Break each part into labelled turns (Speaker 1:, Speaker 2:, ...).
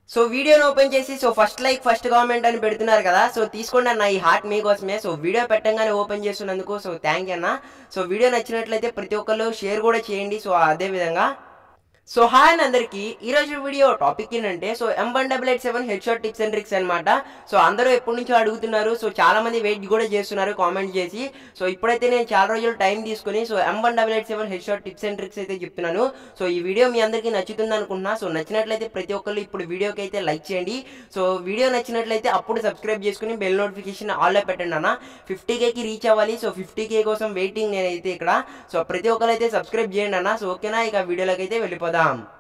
Speaker 1: so వీడియోని open చేసి so first like first comment అని పెడుతున్నారు కదా సో తీసుకోండి అన్న ఈ హార్ట్ మీకోసమే సో వీడియో పెట్టంగానే ఓపెన్ చేస్తున్నందుకు సో థ్యాంక్ యూ అన్న సో వీడియో నచ్చినట్లయితే ప్రతి ఒక్కరు షేర్ కూడా చేయండి సో అదే విధంగా సో హాయ్ అండి అందరికి ఈ రోజు వీడియో టాపిక్ ఏంటంటే so M one double eight seven head shot tips and tricks అనమాట సో అందరూ ఎప్పటి నుంచో అడుగుతున్నారు సో చాలా మంది వెయిట్ కూడా చేస్తున్నారు కామెంట్ చేసి సో ఇప్పుడైతే నేను చాలా రోజులు టైం తీసుకుని so M one double eight seven head shot tips and tricks అయితే చెప్తున్నాను సో ఈ వీడియో మీ అందరికీ నచ్చుతుంది అనుకుంటున్నా సో నచ్చినట్లయితే ప్రతి ఒక్కరు ఇప్పుడు వీడియోకి అయితే లైక్ చేయండి సో వీడియో నచ్చినట్లయితే అప్పుడు సబ్స్క్రైబ్ చేసుకుని బెల్ నోటిఫికేషన్ ఆల్లో పెట్టండి అన్న ఫిఫ్టీ కేకి రీచ్ అవ్వాలి సో ఫిఫ్టీ కే కోసం వెయిటింగ్ నేనైతే ఇక్కడ సో ప్రతి ఒక్కరు అయితే సబ్స్క్రైబ్ చేయండి అన్న సో ఓకేనా ఇక వీడియోలోకి అయితే వెళ్ళిపోదాం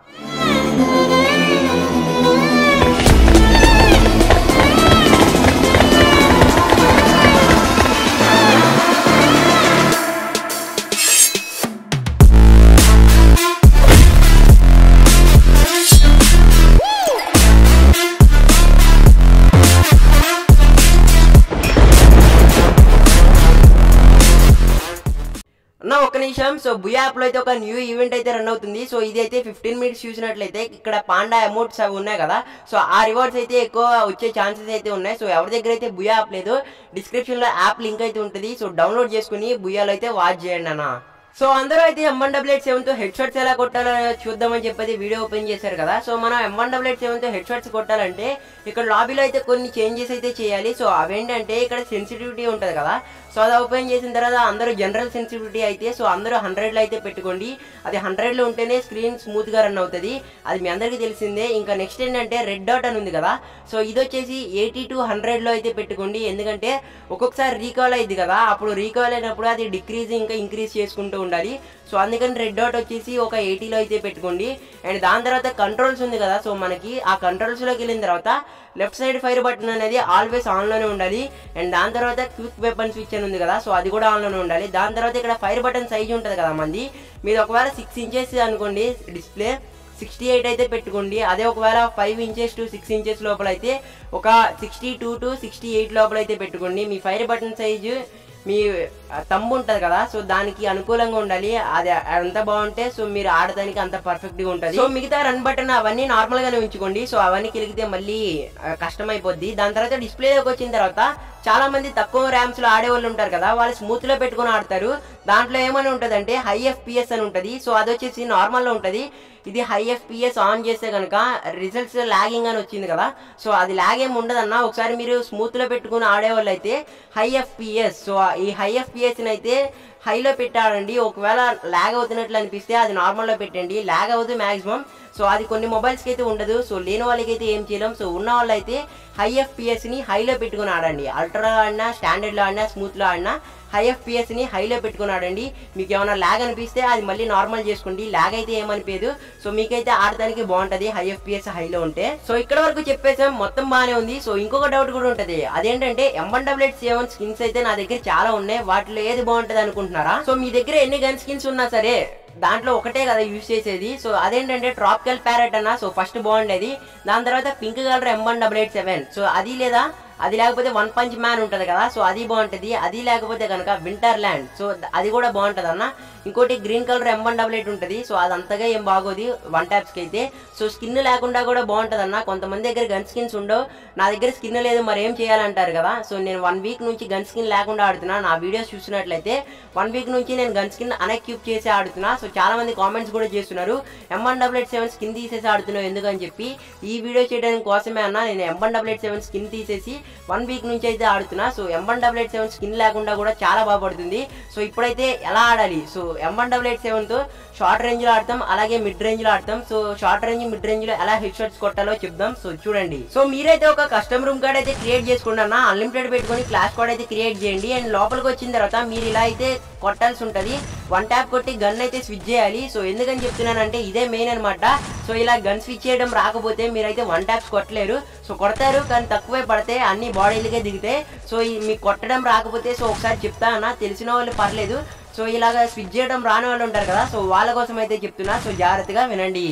Speaker 1: అన్న ఒక్క నిమిషం సో బుయా యాప్లో అయితే ఒక న్యూ ఈవెంట్ అయితే రన్ అవుతుంది సో ఇది అయితే ఫిఫ్టీన్ మినిట్స్ చూసినట్లయితే ఇక్కడ పాండా అమౌంట్స్ అవి ఉన్నాయి కదా సో ఆ రివార్డ్స్ అయితే ఎక్కువ వచ్చే ఛాన్సెస్ అయితే ఉన్నాయి సో ఎవరి దగ్గర అయితే బుయా యాప్ లేదు డిస్క్రిప్షన్లో యాప్ లింక్ అయితే ఉంటుంది సో డౌన్లోడ్ చేసుకుని బుయాలో అయితే వాచ్ చేయండి అన్న సో అందరూ అయితే ఎం వన్ డబుల్ ఎయిట్ సెవెన్తో హెడ్ షాట్స్ ఎలా కొట్టాలో చూద్దామని చెప్పేది వీడియో ఓపెన్ చేశారు కదా సో మనం ఎం వన్ డబుల్ ఎయిట్ సెవెన్తో హెడ్ షాట్స్ కొట్టాలంటే ఇక్కడ లాబీలో అయితే కొన్ని చేంజెస్ అయితే చేయాలి సో అవేంటంటే ఇక్కడ సెన్సిటివిటీ ఉంటుంది కదా సో అది ఓపెన్ చేసిన తర్వాత అందరూ జనరల్ సెన్సిటివిటీ అయితే సో అందరూ హండ్రెడ్లో అయితే పెట్టుకోండి అది హండ్రెడ్లో ఉంటేనే స్క్రీన్ స్మూత్గా రన్ అవుతుంది అది మీ అందరికీ తెలిసిందే ఇంకా నెక్స్ట్ ఏంటంటే రెడ్ డాట్ అని ఉంది కదా సో ఇది వచ్చేసి ఎయిటీ టు హండ్రెడ్లో అయితే పెట్టుకోండి ఎందుకంటే ఒక్కొక్కసారి రీకాల్ అయింది కదా అప్పుడు రీకాల్ అయినప్పుడు అది డిక్రీజ్ ఇంకా ఇంక్రీజ్ చేసుకుంటూ ఉండాలి సో అందుకని రెడ్ డాట్ వచ్చేసి ఒక ఎయిటీలో అయితే పెట్టుకోండి అండ్ దాని తర్వాత కంట్రోల్స్ ఉంది కదా సో మనకి ఆ కంట్రోల్స్లోకి వెళ్ళిన తర్వాత లెఫ్ట్ సైడ్ ఫైర్ బటన్ అనేది ఆల్వేస్ ఆన్లోనే ఉండాలి అండ్ దాని తర్వాత క్విక్ వెపన్ స్విచ్ అని ఉంది కదా సో అది కూడా ఆన్లోనే ఉండాలి దాని తర్వాత ఇక్కడ ఫైర్ బటన్ సైజ్ ఉంటుంది కదా మంది మీరు ఒకవేళ సిక్స్ ఇంచెస్ అనుకోండి డిస్ప్లే సిక్స్టీ ఎయిట్ అయితే పెట్టుకోండి అదే ఒకవేళ five inches to six inches లోపల అయితే ఒక sixty two to sixty eight లోపల అయితే పెట్టుకోండి మీ ఫైర్ బటన్ సైజు మీ తమ్ము ఉంటుంది కదా సో దానికి అనుకూలంగా ఉండాలి అది అంత బాగుంటే సో మీరు ఆడటానికి అంత పర్ఫెక్ట్ గా ఉంటుంది సో మిగతా రన్ బటన్ అవన్నీ నార్మల్ గానే ఉంచుకోండి సో అవన్నీ కిలిగితే మళ్ళీ ఆ, కష్టం అయిపోద్ది దాని తర్వాత డిస్ప్లేలోకి వచ్చిన తర్వాత చాలా మంది తక్కువ ర్యామ్స్ లో ఆడే వాళ్ళు ఉంటారు కదా వాళ్ళు స్మూత్ లో పెట్టుకొని ఆడతారు దాంట్లో ఏమని ఉంటదంటే హై ఎఫ్పిఎస్ అని ఉంటది సో అది వచ్చేసి నార్మల్ లో ఉంటది ఇది హై ఎఫ్పిఎస్ ఆన్ చేస్తే కనుక రిజల్ట్స్ లాగింగ్ అని వచ్చింది కదా సో అది లాగ్ ఏమి ఉండదన్న ఒకసారి మీరు స్మూత్ లో పెట్టుకుని ఆడేవాళ్ళు అయితే హై ఎఫ్పిఎస్ సో ఈ హై ఎఫ్పిఎస్ అయితే హైలో పెట్టాడండి ఒకవేళ లాగ్ అవుతున్నట్లు అనిపిస్తే అది నార్మల్లో పెట్టండి లాగ్ అవుతుంది మాక్సిమం సో అది కొన్ని మొబైల్స్కి అయితే ఉండదు సో లేని వాళ్ళకి అయితే ఏం చేయలేం సో ఉన్న వాళ్ళు అయితే హై ఎఫ్పిఎస్ని హైలో పెట్టుకుని ఆడండి అల్ట్రా ఆడినా స్టాండర్డ్లో ఆడినా స్మూత్లో ఆడినా హై ఎఫ్పిఎస్ని హైలో పెట్టుకుని ఆడండి మీకు ఏమైనా ల్యాగ్ అనిపిస్తే అది మళ్ళీ నార్మల్ చేసుకోండి ల్యాగ్ అయితే ఏమనిపించదు సో మీకైతే ఆడటానికి బాగుంటుంది హై ఎఫ్పిఎస్ హైలో ఉంటే సో ఇక్కడ వరకు చెప్పేసాం మొత్తం బాగానే ఉంది సో ఇంకొక డౌట్ కూడా ఉంటుంది అదేంటంటే M one double eight seven skins అయితే నా దగ్గర చాలా ఉన్నాయి వాటిలో ఏది బాగుంటుంది అనుకుంటున్నారా సో మీ దగ్గర ఎన్ని గన్ స్కిన్స్ ఉన్నా సరే దాంట్లో ఒకటే కదా యూజ్ చేసేది సో అదేంటంటే ట్రాపికల్ ప్యారెట్ అన్న సో ఫస్ట్ బాగుండేది దాని తర్వాత pink colour M one double eight seven so అది లేదా అది లేకపోతే వన్ పంచ్ మ్యాన్ ఉంటుంది కదా సో అది బాగుంటుంది అది లేకపోతే కనుక వింటర్ ల్యాండ్ సో అది కూడా బాగుంటుంది అన్న ఇంకోటి green colour M one double eight ఉంటుంది సో అది అంతగా ఏం బాగోదు వన్ ట్యాప్స్కి అయితే సో స్కిన్ లేకుండా కూడా బాగుంటుంది అన్న కొంతమంది దగ్గర గన్ స్కిన్స్ ఉండవు నా దగ్గర స్కిన్ లేదు మరి ఏం చేయాలంటారు కదా సో నేను వన్ వీక్ నుంచి గన్ స్కిన్ లేకుండా ఆడుతున్నా నా వీడియోస్ చూసినట్లయితే వన్ వీక్ నుంచి నేను గన్ స్కిన్ అన్ఎక్యూప్ చేసి ఆడుతున్నా సో చాలా మంది కామెంట్స్ కూడా చేస్తున్నారు M one double eight seven skin తీసేసి ఆడుతున్నావు ఎందుకని చెప్పి ఈ వీడియో చేయడానికి కోసమే అన్న నేను M one double eight seven skin తీసేసి వన్ వీక్ నుంచి అయితే ఆడుతున్నా so M one double eight seven skin లేకుండా కూడా చాలా బాగా పడుతుంది సో ఇప్పుడైతే ఎలా ఆడాలి so M one double eight సెవెన్తో షార్ట్ రేంజ్లో ఆడతాం అలాగే మిడ్ రేంజ్లో ఆడతాం సో షార్ట్ రేంజ్ మిడ్ రేంజ్లో ఎలా హెడ్ షాట్స్ కొట్టాలో చెప్దాం సో చూడండి సో మీరైతే ఒక కస్టమ్ రూమ్ కార్డ్ అయితే క్రియేట్ చేసుకోండి అన్న అన్లిమిటెడ్ పెట్టుకొని క్లాస్ కార్డ్ అయితే క్రియేట్ చేయండి అండ్ లోపలికి వచ్చిన తర్వాత మీరు ఇలా అయితే కొట్టాల్సి ఉంటుంది వన్ ట్యాప్ కొట్టి గన్ అయితే స్విచ్ చేయాలి సో ఎందుకని చెప్తున్నానంటే ఇదే మెయిన్ అనమాట సో ఇలా గన్ స్విచ్ చేయడం రాకపోతే మీరైతే వన్ ట్యాప్స్ కొట్టలేరు సో కొడతారు కానీ తక్కువే పడితే అన్ని బాడీలకే దిగుతాయి సో ఈ మీకు కొట్టడం రాకపోతే సో ఒకసారి చెప్తా అన్న తెలిసిన వాళ్ళు పర్లేదు సో ఇలాగ స్విచ్ చేయడం రాని వాళ్ళు ఉంటారు కదా సో వాళ్ళ కోసం అయితే చెప్తున్నా సో జాగ్రత్తగా వినండి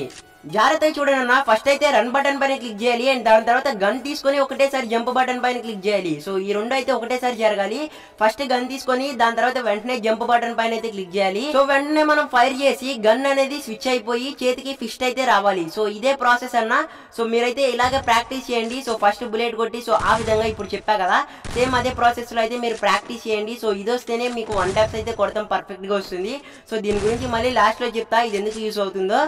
Speaker 1: జాగ్రత్తగా చూడండి అన్న ఫస్ట్ అయితే రన్ బటన్ పైన క్లిక్ చేయాలి అండ్ దాని తర్వాత గన్ తీసుకొని ఒకటేసారి జంప్ బటన్ పైన క్లిక్ చేయాలి సో ఈ రెండు అయితే ఒకటేసారి జరగాలి ఫస్ట్ గన్ తీసుకొని దాని తర్వాత వెంటనే జంప్ బటన్ పైన అయితే క్లిక్ చేయాలి సో వెంటనే మనం ఫైర్ చేసి గన్ అనేది స్విచ్ అయిపోయి చేతికి ఫిస్ట్ అయితే రావాలి సో ఇదే ప్రాసెస్ అన్న సో మీరైతే ఇలాగే ప్రాక్టీస్ చేయండి సో ఫస్ట్ బుల్లెట్ కొట్టి సో ఆ విధంగా ఇప్పుడు చెప్పా కదా సేమ్ అదే ప్రాసెస్ లో అయితే మీరు ప్రాక్టీస్ చేయండి సో ఇది వస్తేనే మీకు వన్ ట్యాప్స్ అయితే కొడతాం పర్ఫెక్ట్ గా వస్తుంది సో దీని గురించి మళ్ళీ లాస్ట్ లో చెప్తా ఇది ఎందుకు యూస్ అవుతుందో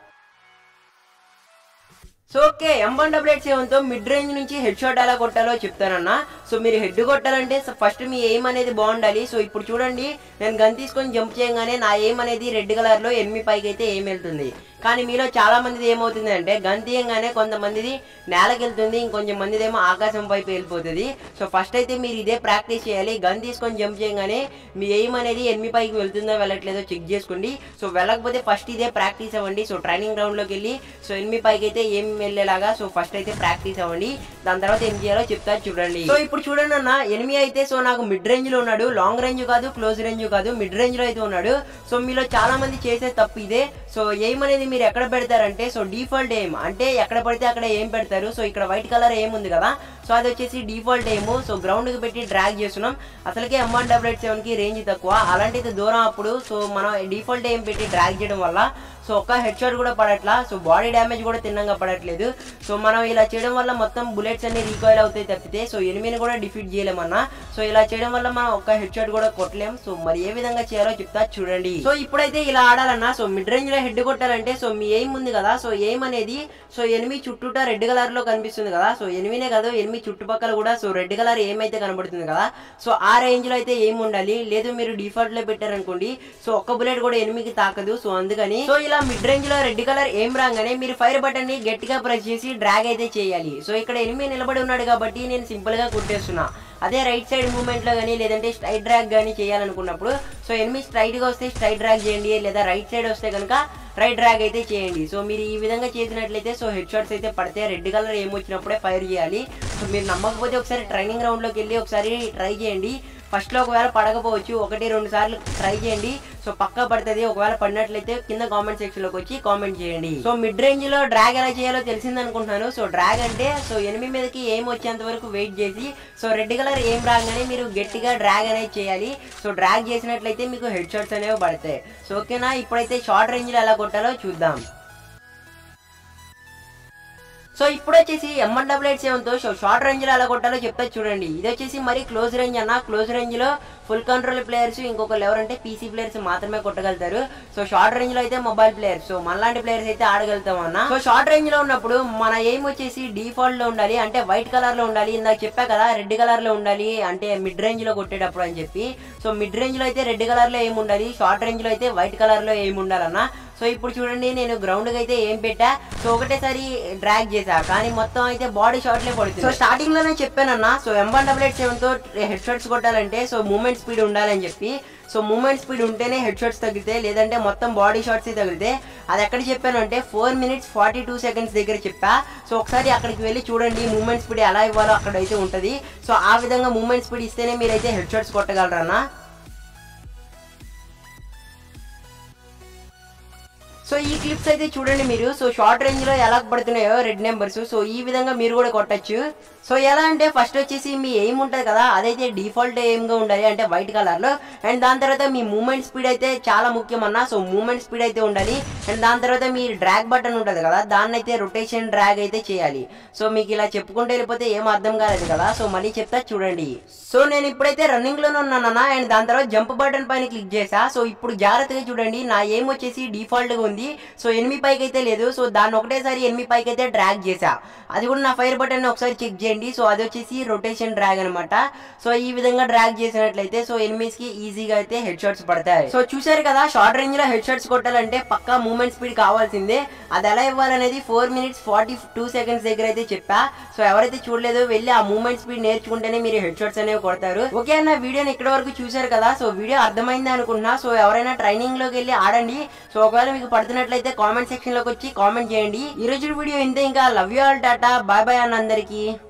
Speaker 1: so okay M one double eight seven తో మిడ్ రేంజ్ నుంచి హెడ్ షాట్ ఎలా కొట్టాలో చెప్తానన్నా సో మీరు హెడ్ కొట్టాలంటే ఫస్ట్ మీ ఎయిమ్ అనేది బాగుండాలి సో ఇప్పుడు చూడండి నేను గన్ తీసుకొని జంప్ చేయగానే నా ఎయిమ్ అనేది రెడ్ కలర్ లో ఎనిమి పైకి అయితే ఏం వెళ్తుంది కానీ మీలో చాలా మందిది ఏమవుతుంది అంటే గన్ తీయంగానే కొంతమందిది నేలకి వెళ్తుంది ఇంకొంచెం మందిది ఏమో ఆకాశం వైపు వెళ్ళిపోతుంది సో ఫస్ట్ అయితే మీరు ఇదే ప్రాక్టీస్ చేయాలి గన్ తీసుకొని జంప్ చేయగానే మీ ఎయిమ్ అనేది ఎనిమి పైకి వెళ్తుందో వెళ్ళట్లేదో చెక్ చేసుకోండి సో వెళ్ళకపోతే ఫస్ట్ ఇదే ప్రాక్టీస్ అవ్వండి సో ట్రైనింగ్ గ్రౌండ్ లోకి వెళ్ళి సో ఎనిమి పైకి అయితే ఏం వెళ్ళేలాగా సో ఫస్ట్ అయితే ప్రాక్టీస్ అవ్వండి దాని తర్వాత ఏం చేయాలో చెప్తా చూడండి సో ఇప్పుడు చూడండి అన్న ఎనిమి అయితే సో నాకు మిడ్ రేంజ్ లో ఉన్నాడు లాంగ్ రేంజ్ కాదు క్లోజ్ రేంజ్ కాదు మిడ్ రేంజ్ లో అయితే ఉన్నాడు సో మీలో చాలా మంది చేసే తప్పు ఇదే సో ఎయిమ్ అనేది మీరు ఎక్కడ పెడతారంటే సో డిఫాల్ట్ ఎయిమ్ అంటే ఎక్కడ పడితే అక్కడ ఏం పెడతారు సో ఇక్కడ వైట్ కలర్ ఏం ఉంది కదా సో అది వచ్చేసి డిఫాల్ట్ ఎయిమ్ సో గ్రౌండ్ కి పెట్టి డ్రాగ్ చేస్తున్నాం అసలుకే M one double eight seven కి రేంజ్ తక్కువ అలాంటిది దూరం అప్పుడు సో మనం డిఫాల్ట్ ఎయిమ్ పెట్టి డ్రాగ్ చేయడం వల్ల సో ఒక్క హెడ్ షాట్ కూడా పడట్లా సో బాడీ డ్యామేజ్ కూడా తిన్నంగా పడట్లేదు సో మనం ఇలా చేయడం వల్ల మొత్తం బుల్లెట్స్ అన్ని రీకాయిల్ అవుతాయి తప్పితే సో ఎనిమిని కూడా డిఫీట్ చేయలేమన్నా సో ఇలా చేయడం వల్ల మనం ఒక్క హెడ్ షాట్ కూడా కొట్టలేం సో మరి ఏ విధంగా చేయాలో చెప్తా చూడండి సో ఇప్పుడైతే ఇలా ఆడాలన్నా సో మిడ్ రేంజ్ లో హెడ్ కొట్టాలంటే సో మీ ఎయిమ్ ఉంది కదా సో ఎయిమ్ అనేది సో ఎనిమి చుట్టూట రెడ్ కలర్ లో కనిపిస్తుంది కదా సో ఎనిమినే కాదు ఎనిమిది చుట్టుపక్కల కూడా సో రెడ్ కలర్ ఏమైతే కనబడుతుంది కదా సో ఆ రేంజ్ లో అయితే ఏం ఉండాలి లేదు మీరు డిఫాల్ట్ లో పెట్టారనుకోండి సో ఒక్క బుల్లెట్ కూడా ఎనిమికి తాకదు సో అందుకని సో ఇలా మిడ్ రేంజ్ లో రెడ్ కలర్ ఏం రాగానే మీరు ఫైర్ బటన్ ని గట్టిగా ప్రెస్ చేసి డ్రాగ్ అయితే చేయాలి సో ఇక్కడ ఎనిమిది నిలబడి ఉన్నాడు కాబట్టి నేను సింపుల్ గా కుట్టేస్తున్నా అదే రైట్ సైడ్ మూవ్మెంట్ లో కానీ లేదంటే స్ట్రైట్ డ్రాగ్ కానీ చేయాలనుకున్నప్పుడు సో ఎనిమిది స్ట్రైట్ గా వస్తే స్ట్రైట్ డ్రాగ్ చేయండి లేదా రైట్ సైడ్ వస్తే కనుక రైట్ డ్రాగ్ అయితే చేయండి సో మీరు ఈ విధంగా చేసినట్లయితే సో హెడ్ షాట్స్ అయితే పడితే రెడ్ కలర్ ఏమొచ్చినప్పుడే ఫైర్ చేయాలి సో మీరు నమ్మకపోతే ఒకసారి ట్రైనింగ్ గ్రౌండ్ లోకి వెళ్ళి ఒకసారి ట్రై చేయండి ఫస్ట్ లో ఒకవేళ పడకపోవచ్చు ఒకటి రెండు సార్లు ట్రై చేయండి సో పక్కా పడుతుంది ఒకవేళ పడినట్లయితే కింద కామెంట్ సెక్షన్ లోకి వచ్చి కామెంట్ చేయండి సో మిడ్ రేంజ్ లో డ్రాగ్ ఎలా చేయాలో తెలిసింది అనుకుంటున్నాను సో డ్రాగ్ అంటే సో ఎనిమిది మీదకి ఏం వచ్చేంత వరకు వెయిట్ చేసి సో రెడ్ కలర్ ఏం రాగానే మీరు గట్టిగా డ్రాగ్ అనేది చేయాలి సో డ్రాగ్ చేసినట్లయితే మీకు హెడ్ షాట్స్ అనేవి పడతాయి సో ఓకేనా ఇప్పుడైతే షార్ట్ రేంజ్ లో ఎలా కొట్టాలో చూద్దాం సో ఇప్పుడు వచ్చేసి ఎంఎన్ డబుల్ ఎయిట్ సెవెన్ తో సో షార్ట్ రేంజ్ లో ఎలా కొట్టాలో చెప్తా చూడండి ఇది వచ్చేసి మరి క్లోజ్ రేంజ్ అన్న క్లోజ్ రేంజ్ లో ఫుల్ కంట్రోల్ ప్లేయర్స్ ఇంకొకరు ఎవరంటే పీసీ ప్లేయర్స్ మాత్రమే కొట్టగలుగుతారు సో షార్ట్ రేంజ్ లో అయితే మొబైల్ ప్లేయర్స్ సో మనలాంటి ప్లేయర్స్ అయితే ఆడగలుగుతాం అన్న సో షార్ట్ రేంజ్ లో ఉన్నప్పుడు మన ఎయిమ్ వచ్చేసి డిఫాల్ట్ లో ఉండాలి అంటే వైట్ కలర్ లో ఉండాలి ఇందాక చెప్పా కదా రెడ్ కలర్ లో ఉండాలి అంటే మిడ్ రేంజ్ లో కొట్టేటప్పుడు అని చెప్పి సో మిడ్ రేంజ్ లో అయితే రెడ్ కలర్ లో ఏమి ఉండాలి షార్ట్ రేంజ్ లో అయితే వైట్ కలర్ లో ఏమి ఉండాలన్న సో ఇప్పుడు చూడండి నేను గ్రౌండ్ కి అయితే ఏం పెట్టా సో ఒకటేసారి డ్రాగ్ చేసా కానీ మొత్తం అయితే బాడీ షాట్లే పడుతుంది సో స్టార్టింగ్ లోనే చెప్పానన్నా so M one double eight seven తో హెడ్ షాట్స్ కొట్టాలంటే సో మూమెంట్ స్పీడ్ ఉండాలని చెప్పి సో మూమెంట్ స్పీడ్ ఉంటేనే హెడ్ షాట్స్ తగ్గితే లేదంటే మొత్తం బాడీ షాట్స్ తగిలితే అది ఎక్కడ చెప్పాను అంటే four minutes forty two seconds దగ్గర చెప్పా సో ఒకసారి అక్కడికి వెళ్ళి చూడండి మూమెంట్ స్పీడ్ ఎలా ఇవ్వాలో అక్కడ అయితే ఉంటుంది సో ఆ విధంగా మూమెంట్ స్పీడ్ ఇస్తేనే మీరైతే హెడ్ షాట్స్ కొట్టగలరన్నా సో ఈ క్లిప్స్ అయితే చూడండి మీరు సో షార్ట్ రేంజ్ లో ఎలా పడుతున్నాయో రెడ్ నెంబర్స్ సో ఈ విధంగా మీరు కూడా కొట్టచ్చు సో ఎలా అంటే ఫస్ట్ వచ్చేసి మీ ఎయిమ్ ఉంటుంది కదా అదైతే డిఫాల్ట్ ఎయిమ్ గా ఉండాలి అంటే వైట్ కలర్ లో అండ్ దాని తర్వాత మీ మూమెంట్ స్పీడ్ అయితే చాలా ముఖ్యం అన్న సో మూమెంట్ స్పీడ్ అయితే ఉండాలి అండ్ దాని తర్వాత మీ డ్రాగ్ బటన్ ఉంటుంది కదా దాన్ని అయితే రొటేషన్ డ్రాగ్ అయితే చేయాలి సో మీకు ఇలా చెప్పుకుంటూ వెళ్ళిపోతే ఏం అర్థం కాలేదు కదా సో మళ్ళీ చెప్తా చూడండి సో నేను ఇప్పుడైతే రన్నింగ్ లోనే ఉన్నానన్నా అండ్ దాని తర్వాత జంప్ బటన్ పైన క్లిక్ చేసా సో ఇప్పుడు జాగ్రత్తగా చూడండి నా ఏం వచ్చేసి డిఫాల్ట్ గా ఉంది సో ఎనిమిది పైకి అయితే లేదు సో దాన్ని ఒకటేసారి ఎనిమిది పైకి అయితే డ్రాగ్ చేసా అది కూడా నా ఫైర్ బటన్ ఒకసారి చెక్ చేయండి సో అది వచ్చేసి రొటేషన్ డ్రాగ్ అనమాట సో ఈ విధంగా డ్రాగ్ చేసినట్లయితే సో ఎనిమిస్ కి ఈజీగా అయితే హెడ్ షాట్స్ పడతాయి సో చూసారు కదా షార్ట్ రేంజ్ లో హెడ్ షాట్స్ కొట్టాలంటే పక్కా మూమెంట్ స్పీడ్ కావాల్సిందే అది ఎలా ఇవ్వాలనేది four minutes forty two seconds దగ్గర అయితే చెప్పా సో ఎవరైతే చూడలేదో వెళ్ళి ఆ మూమెంట్ స్పీడ్ నేర్చుకుంటేనే మీరు హెడ్ షాట్స్ అనేవి కొడతారు ఓకే అన్న వీడియోని ఇక్కడ వరకు చూసారు కదా సో వీడియో అర్థమైంది అనుకుంటున్నా సో ఎవరైనా ట్రైనింగ్ లోకి వెళ్ళి ఆడండి సో ఒకవేళ మీకు పడుతున్నట్లయితే కామెంట్ సెక్షన్ లోకి వచ్చి కామెంట్ చేయండి ఈ రోజు వీడియో ఇంతే ఇంకా love you all tata bye bye అన్న అందరికీ